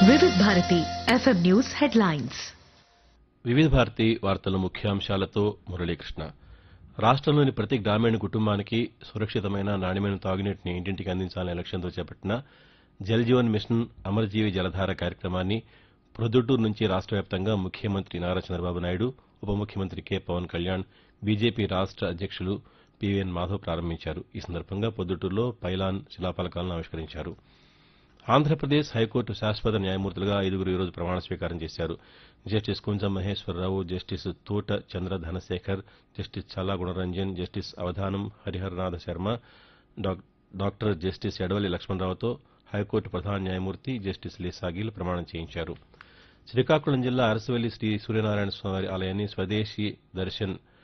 వివిధ Bharati FM news headlines వివిధ భారతి వార్తల ముఖ్యాంశాలతో మురళీకృష్ణ రాష్ట్రంలోని ప్రతి గ్రామీణ కుటుంబానికి సురక్షితమైన నాణ్యమైన తాగునీటిని ఇంటింటికి అందించాలనే లక్ష్యంతో చేపట్టిన జల్ జీవన్ మిషన్ అమరజీవి జలధార కార్యక్రమాన్ని ప్రొద్దుటూరు నుంచి రాష్ట్ర వ్యాప్తంగా ముఖ్యమంత్రి నారా చంద్రబాబు నాయుడు ఉప ముఖ్యమంత్రి కె పవన్ కళ్యాణ్ బీజేపీ రాష్ట్ర అధ్యక్షులు పీవీఎన్ మాధవ్ ప్రారంభించారు ఈ సందర్భంగా పొద్దుటూరులో పైలాన్ శిలాఫలకాలను ఆవిష్కరించారు ఆంధ్రప్రదేశ్ హైకోర్టు శాశ్వత న్యాయమూర్తులుగా ఐదుగురు ఈరోజు ప్రమాణ స్వీకారం చేశారు justice కుంజం Maheswararao justice Thota Chandra Dhanasekhar justice Challa Gunaranjan justice Avadhanam Hariharanatha Sarma doc- doctor justice Edavalli లక్ష్మణరావుతో హైకోర్టు ప్రధాన న్యాయమూర్తి జస్టిస్ లీసాగిల్ ప్రమాణం చేయించారు శ్రీకాకుళం జిల్లా అరసవల్లి శ్రీ సూర్యనారాయణ స్వామి ఆలయాన్ని స్వదేశీ దర్శన్